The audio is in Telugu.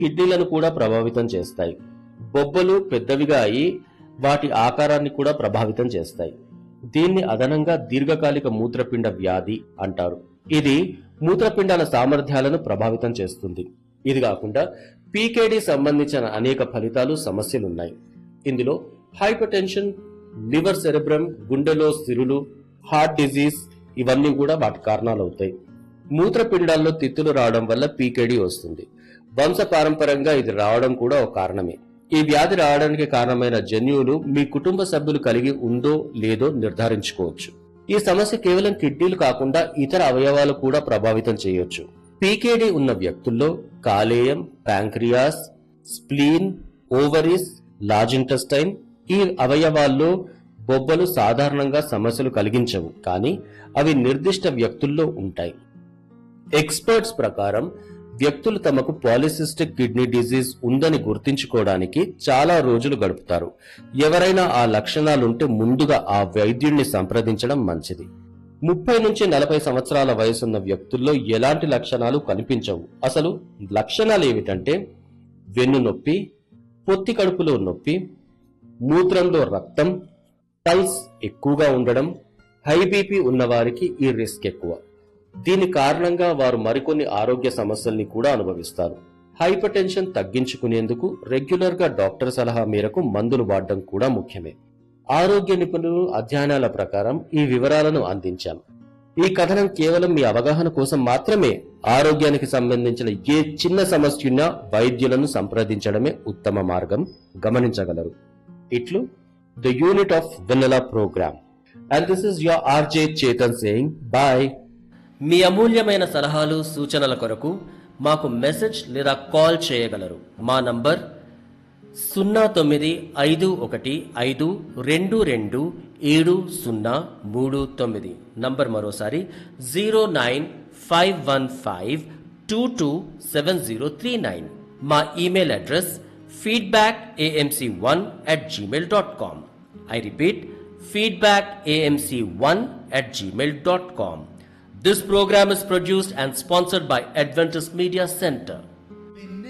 కిడ్నీలను కూడా ప్రభావితం చేస్తాయి బొబ్బలు పెద్దవిగా అయి వాటి ఆకారాన్ని కూడా ప్రభావితం చేస్తాయి దీన్ని అదనంగా దీర్ఘకాలిక మూత్రపిండ వ్యాధి అంటారు ఇది మూత్రపిండాల సామర్థ్యాలను ప్రభావితం చేస్తుంది ఇది కాకుండా పీకేడి సంబంధించిన అనేక ఫలితాలు సమస్యలున్నాయి ఇందులో హైపర్ టెన్షన్ లివర్ సెరెబ్రమ్ గుండెలో సిరులు హార్ట్ డిజీజ్ ఇవన్నీ కూడా వాటి కారణాలు అవుతాయి మూత్రపిండాల్లో తిత్తులు రావడం వల్ల పీకేడి వస్తుంది వంశపారంపరంగా ఇది రావడం కూడా ఒక కారణమే ఈ వ్యాధి రావడానికి కారణమైన జన్యువులు మీ కుటుంబ సభ్యులు కలిగి ఉందో లేదో నిర్ధారించుకోవచ్చు ఈ సమస్య కేవలం కిడ్నీలు కాకుండా ఇతర అవయవాలు కూడా ప్రభావితం చేయొచ్చు పీకేడి ఉన్న వ్యక్తుల్లో కాలేయం pancreas spleen ovaries large intestine ఈ అవయవాల్లో బొబ్బలు సాధారణంగా సమస్యలు కలిగించవు కానీ అవి నిర్దిష్ట వ్యక్తుల్లో ఉంటాయి ఎక్స్పర్ట్స్ ప్రకారం వ్యక్తులు తమకు పాలిసిస్టిక్ కిడ్నీ డిజీజ్ ఉందని గుర్తించుకోవడానికి చాలా రోజులు గడుపుతారు ఎవరైనా ఆ లక్షణాలుంటే ముందుగా ఆ వైద్యుడిని సంప్రదించడం మంచిది ముప్పై నుంచి నలభై సంవత్సరాల వయసున్న వ్యక్తుల్లో ఎలాంటి లక్షణాలు కనిపించవు అసలు లక్షణాలు ఏమిటంటే వెన్ను నొప్పి పొత్తి కడుపులో నొప్పి మూత్రంలో రక్తం పల్స్ ఎక్కువగా ఉండడం హై బీపీ ఉన్నవారికి ఈ రిస్క్ ఎక్కువ దీని కారణంగా వారు మరికొన్ని ఆరోగ్య సమస్యల్ని కూడా అనుభవిస్తారు హైపర్ టెన్షన్ తగ్గించుకునేందుకు రెగ్యులర్ గా డాక్టర్ సలహా మేరకు మందులు వాడడం కూడా ముఖ్యమే ఆరోగ్య నిపుణులు అధ్యయనాల ప్రకారం ఈ వివరాలను అందించాం ఈ కథనం కేవలం మీ అవగాహన కోసం మాత్రమే ఆరోగ్యానికి సంబంధించిన ఏ చిన్న సమస్య ఉన్నా వైద్యులను సంప్రదించడమే ఉత్తమ మార్గం గమనించగలరు ఇట్లు the unit of Vennela program and this is your RJ Chetan saying bye మీ అమూల్యమైన సలహాలు సూచనల కొరకు మాకు మెసేజ్ లేదా కాల్ చేయగలరు మా నంబర్ సున్నా తొమ్మిది ఐదు ఒకటి ఐదు రెండు రెండు ఏడు సున్నా మూడు తొమ్మిది నంబర్ మరోసారి zero nine five one five two two seven zero three nine మా email address feedback AMC one at Gmail dot com I repeat feedback AMC one at Gmail dot com This program is produced and sponsored by Adventist Media Center.